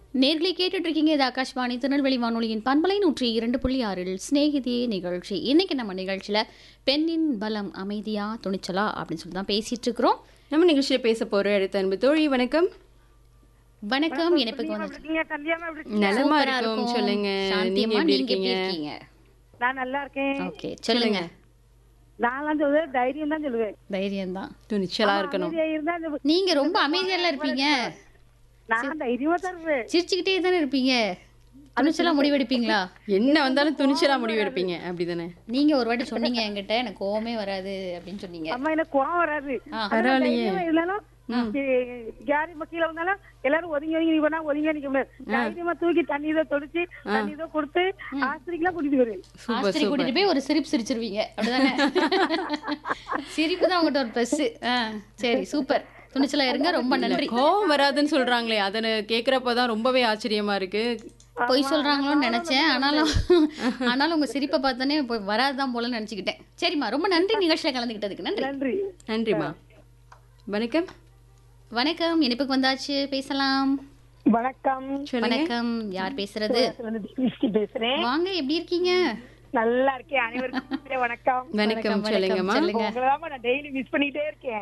நேர்களை கேட்டுட்டு இருக்கீங்க இது ஆகாஷ்வாணி திருநெல்வேலி வானொலியின் பண்பலை நூற்றி இரண்டு புள்ளி ஆறில் சிநேகிதியே நிகழ்ச்சி இன்னைக்கு நம்ம நிகழ்ச்சியில பெண்ணின் பலம் அமைதியா துணிச்சலா அப்படின்னு சொல்லி தான் பேசிட்டு இருக்கிறோம் நம்ம நிகழ்ச்சியில பேச போற அடுத்த அன்பு தோழி வணக்கம் வணக்கம் இணைப்புக்கு வந்து இருக்கீங்க கல்யாணம் எப்படி இருக்கீங்க? நலமா சூப்பரா இருக்கும் இருக்கும். சொல்லுங்க சாந்தியம்மா, நீங்க எப்படி நீங்க எப்படி இருக்கீங்க இருக்கீங்க நான் நல்லா இருக்கேன் ஓகே சொல்லுங்க நான் சொல்லுவேன் தைரியம் தான் சொல்லுவேன் தைரியம் தான் துணிச்சலா இருக்கணும் அமைதியா இருந்தா இந்த- நீங்க ரொம்ப அமைதியால இருப்பீங்க நான் தைரியமா தான் இருப்பேன் சிரிச்சுக்கிட்டே தானே இருப்பீங்க துணிச்சலா முடிவெடுப்பீங்களா என்ன வந்தாலும் துணிச்சலா முடிவு எடுப்பீங்க அப்படிதானே நீங்க ஒரு வாட்டி சொன்னீங்க என்கிட்ட எனக்கு கோவமே வராது அப்படின்னு சொன்னீங்க அம்மா எனக்கு கோவம் வராது ஆ. ஆனா தைரியமா இருந்தாலும் யாரு இப்ப கீழே வந்தாலும் எல்லாரும் ஒதுங்கி ஒதுங்கி நீ பண்ணா ஒதுங்கி நிக்க முடியாது தைரியமா தூக்கி தண்ணி இதை தொடிச்சு தண்ணி இதை கொடுத்து ஆஸ்திரிக்கெல்லாம் கூட்டிட்டு வருவேன் சூப்பர் ஆஸ்திரி கூட்டிட்டு போய் ஒரு சிரிப்பு சிரிச்சிருவீங்க அப்படிதானே சிரிப்பு தான் உங்ககிட்ட ஒரு ப்ளஸ் சரி சூப்பர் துணிச்சலா இருங்க ரொம்ப நன்றி கோவம் வராதுன்னு சொல்றாங்களே அதை கேக்குறப்பதான் ரொம்பவே ஆச்சரியமா இருக்கு பொய் சொல்றாங்களோன்னு நினைச்சேன் ஆனாலும் ஆனாலும் உங்க சிரிப்பை பார்த்தோன்னே போய் வராதுதான் போல நினைச்சுக்கிட்டேன் சரிம்மா ரொம்ப நன்றி நிகழ்ச்சியில கலந்துக்கிட்டதுக்கு நன்றி நன்றி நன்றிமா வணக்கம் வணக்கம் இனிப்புக்கு வந்தாச்சு பேசலாம் வணக்கம் சொல்லுங்க வணக்கம் யார் பேசுறது கிறிஸ்டி பேசுறேன் வாங்க எப்படி இருக்கீங்க நல்லா இருக்கேன் அனைவருக்கும் வணக்கம் வணக்கம் சொல்லுங்கம்மா சொல்லுங்க உங்களதான் நான் டெய்லி மிஸ் பண்ணிட்டே இருக்கேன்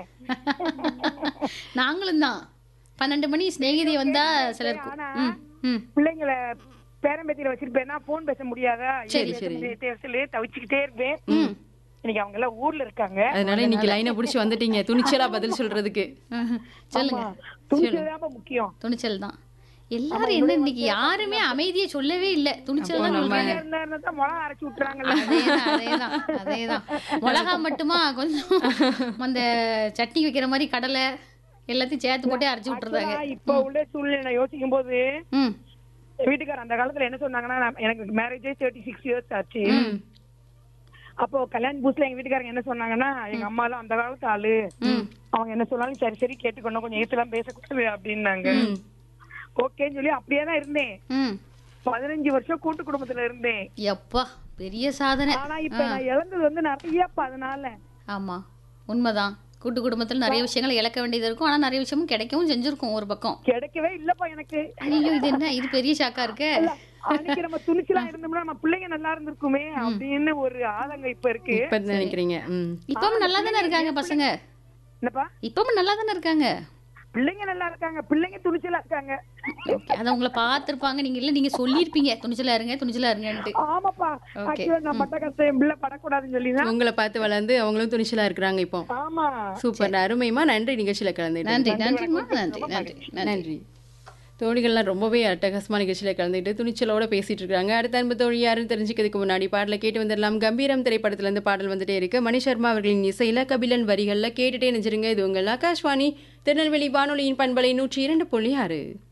நாங்களும் தான் பன்னெண்டு மணி சிநேகிதி வந்தா சிலருக்கு ஆனா ம் ம் பிள்ளைங்களை பேரம்பேத்தியில வச்சிருப்பேன்னா போன் பேச முடியாதா சரி, சரி தவிச்சுக்கிட்டே இருப்பேன் இன்னைக்கு அவங்க எல்லாம் ஊர்ல இருக்காங்க அதனால இன்னைக்கு லைனை புடிச்சு வந்துட்டீங்க துணிச்சலா பதில் சொல்றதுக்கு ம்ஹும். சொல்லுங்க துணிச்சல்தான் முக்கியம் துணிச்சல் தான் எல்லாரும் என்ன இன்னைக்கு யாருமே அமைதியை சொல்லவே இல்ல துணிச்சல் தான் சொல்றாங்க இருந்தாருன்னா தான் மிளகா அரைச்சு விட்டுறாங்கல்ல அதேதான் அதேதான் அதேதான் மிளகா மட்டுமா கொஞ்சம் அந்த சட்னி வைக்கிற மாதிரி கடலை எல்லாத்தையும் சேர்த்து போட்டு அரைச்சு விட்டுறதாங்க ஆனா, இப்ப உள்ள சூழ்நிலை யோசிக்கும் போது ம் என் வீட்டுக்காரர் அந்த காலத்துல என்ன சொன்னாங்கன்னா நான் எனக்கு மேரேஜே தேர்ட்டி சிக்ஸ் இயர்ஸ் ஆச்சு அப்போ கல்யாண புதுசுல எங்க வீட்டுக்காரங்க என்ன சொன்னாங்கன்னா எங்க அம்மா எல்லாம் அந்த காலத்து ஆளு அவங்க என்ன சொன்னாலும் சரி சரி கேட்டுக்கணும் கொஞ்சம் ஏத்துலாம் பேசக்கூடாது அப்படின்னாங்க ஓகேன்னு சொல்லி அப்படியே தான் இருந்தேன் ம் பதினஞ்சு வருஷம் கூட்டு குடும்பத்துல இருந்தேன் எப்பா பெரிய சாதனை ஆனா இப்ப நான் இழந்தது வந்து நிறைய இப்ப அதனால ஆமா உண்மைதான் கூட்டு குடும்பத்துல நிறைய விஷயங்கள் இழக்க வேண்டியது இருக்கும் ஆனா நிறைய விஷயமும் கிடைக்கவும் செஞ்சிருக்கும் ஒரு பக்கம் கிடைக்கவே இல்லப்பா எனக்கு ஐயோ இது என்ன இது பெரிய ஷாக்கா இருக்கு அன்னைக்கு நம்ம துணிச்சலா இருந்தோம்னா நம்ம பிள்ளைங்க நல்லா இருந்திருக்குமே அப்படின்னு ஒரு ஆதங்கம் இப்ப இருக்கு இப்ப நினைக்கிறீங்க ம் இப்பவும் நல்லா தானே இருக்காங்க பசங்க என்னப்பா இப்பவும் நல்லா தானே இருக்காங்க பிள்ளைங்க நல்லா இருக்காங்க பிள்ளைங்க துணிச்சலா இருக்காங்க ஓகே அதை உங்களை பார்த்துருப்பாங்க நீங்க இல்ல நீங்க சொல்லியிருப்பீங்க துணிச்சலா இருங்க துணிச்சலா இருங்கன்ட்டு ஆமாப்பா Okay. ஆக்சுவலா நான் பட்ட கஷ்டம் என் பிள்ளை படக்கூடாதுன்னு சொல்லி தான் உங்களை பார்த்து வளர்ந்து அவங்களும் துணிச்சலா இருக்கிறாங்க இப்போ ஆமா சூப்பர் அருமைமா நன்றி நிகழ்ச்சியில கலந்துட்டு நன்றி நன்றிம்மா நன்றி நன்றி நன்றி நன்றி தோழிகள்லாம் ரொம்பவே அட்டகாசமான நிகழ்ச்சியில கலந்துக்கிட்டு துணிச்சலோட பேசிட்டு இருக்காங்க அடுத்த அன்பு தோழி யாருன்னு தெரிஞ்சுக்கிறதுக்கு முன்னாடி பாடலை கேட்டு வந்துடலாம் கம்பீரம் திரைப்படத்துல இருந்து பாடல் வந்துட்டே இருக்கு மணி சர்மா அவர்களின் இசையில கபிலன் வரிகள்ல கேட்டுட்டே நினைச்சிருங்க இது உங்கள் ஆகாஷ்வாணி திருநெல்வேலி வானொலியின் பண்பலை நூற்றி இரண்டு புள்ளி ஆறு